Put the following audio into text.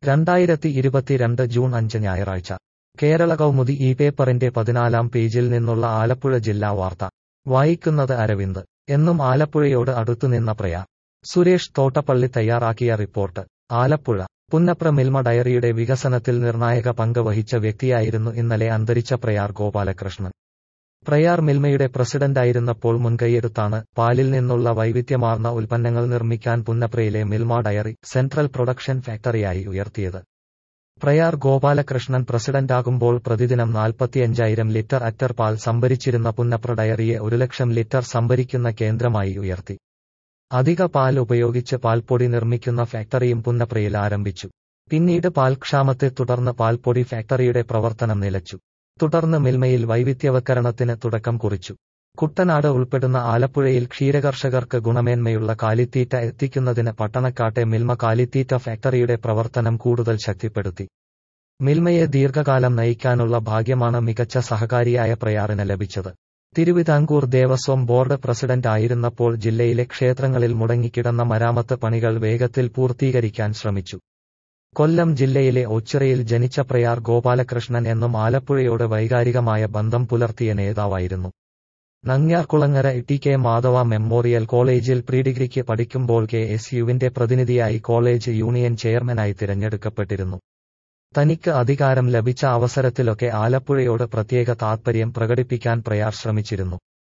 രണ്ടായിരത്തി ഇരുപത്തിരണ്ട് ജൂൺ അഞ്ച് ഞായറാഴ്ച കേരള കൗമുദി ഈ പേപ്പറിന്റെ പതിനാലാം പേജിൽ നിന്നുള്ള ആലപ്പുഴ ജില്ലാ വാർത്ത വായിക്കുന്നത് അരവിന്ദ് എന്നും ആലപ്പുഴയോട് അടുത്തുനിന്ന പ്രയാർ സുരേഷ് തോട്ടപ്പള്ളി തയ്യാറാക്കിയ റിപ്പോർട്ട് ആലപ്പുഴ പുന്നപ്ര മിൽമ ഡയറിയുടെ വികസനത്തിൽ നിർണായക പങ്ക് വഹിച്ച വ്യക്തിയായിരുന്നു ഇന്നലെ അന്തരിച്ച പ്രയാർ ഗോപാലകൃഷ്ണൻ പ്രയാർ മിൽമയുടെ പ്രസിഡന്റായിരുന്നപ്പോൾ മുൻകൈയെടുത്താണ് പാലിൽ നിന്നുള്ള വൈവിധ്യമാർന്ന ഉൽപ്പന്നങ്ങൾ നിർമ്മിക്കാൻ പുന്നപ്രയിലെ മിൽമ ഡയറി സെൻട്രൽ പ്രൊഡക്ഷൻ ഫാക്ടറിയായി ഉയർത്തിയത് പ്രയാർ ഗോപാലകൃഷ്ണൻ പ്രസിഡന്റാകുമ്പോൾ പ്രതിദിനം നാൽപ്പത്തിയഞ്ചായിരം ലിറ്റർ അറ്റർ പാൽ സംഭരിച്ചിരുന്ന പുന്നപ്ര ഡയറിയെ ഒരു ലക്ഷം ലിറ്റർ സംഭരിക്കുന്ന കേന്ദ്രമായി ഉയർത്തി അധിക പാൽ ഉപയോഗിച്ച് പാൽപ്പൊടി നിർമ്മിക്കുന്ന ഫാക്ടറിയും പുന്നപ്രയിൽ ആരംഭിച്ചു പിന്നീട് പാൽക്ഷാമത്തെ തുടർന്ന് പാൽപ്പൊടി ഫാക്ടറിയുടെ പ്രവർത്തനം നിലച്ചു തുടർന്ന് മിൽമയിൽ വൈവിധ്യവൽക്കരണത്തിന് തുടക്കം കുറിച്ചു കുട്ടനാട് ഉൾപ്പെടുന്ന ആലപ്പുഴയിൽ ക്ഷീരകർഷകർക്ക് ഗുണമേന്മയുള്ള കാലിത്തീറ്റ എത്തിക്കുന്നതിന് പട്ടണക്കാട്ടെ മിൽമ കാലിത്തീറ്റ ഫാക്ടറിയുടെ പ്രവർത്തനം കൂടുതൽ ശക്തിപ്പെടുത്തി മിൽമയെ ദീർഘകാലം നയിക്കാനുള്ള ഭാഗ്യമാണ് മികച്ച സഹകാരിയായ പ്രയാറിന് ലഭിച്ചത് തിരുവിതാംകൂർ ദേവസ്വം ബോർഡ് പ്രസിഡന്റ് ആയിരുന്നപ്പോൾ ജില്ലയിലെ ക്ഷേത്രങ്ങളിൽ മുടങ്ങിക്കിടന്ന മരാമത്ത് പണികൾ വേഗത്തിൽ പൂർത്തീകരിക്കാൻ ശ്രമിച്ചു കൊല്ലം ജില്ലയിലെ ഒച്ചിറയിൽ ജനിച്ച പ്രയാർ ഗോപാലകൃഷ്ണൻ എന്നും ആലപ്പുഴയോട് വൈകാരികമായ ബന്ധം പുലർത്തിയ നേതാവായിരുന്നു Nangiarkulangara T K Madhava memorial കോളേജിൽ പ്രീഡിഗ്രിക്ക് പഠിക്കുമ്പോൾ കെ എസ് യുവിന്റെ പ്രതിനിധിയായി കോളേജ് യൂണിയൻ ചെയർമാനായി തിരഞ്ഞെടുക്കപ്പെട്ടിരുന്നു തനിക്ക് അധികാരം ലഭിച്ച അവസരത്തിലൊക്കെ ആലപ്പുഴയോട് പ്രത്യേക താത്പര്യം പ്രകടിപ്പിക്കാൻ പ്രയാർ ശ്രമിച്ചിരുന്നു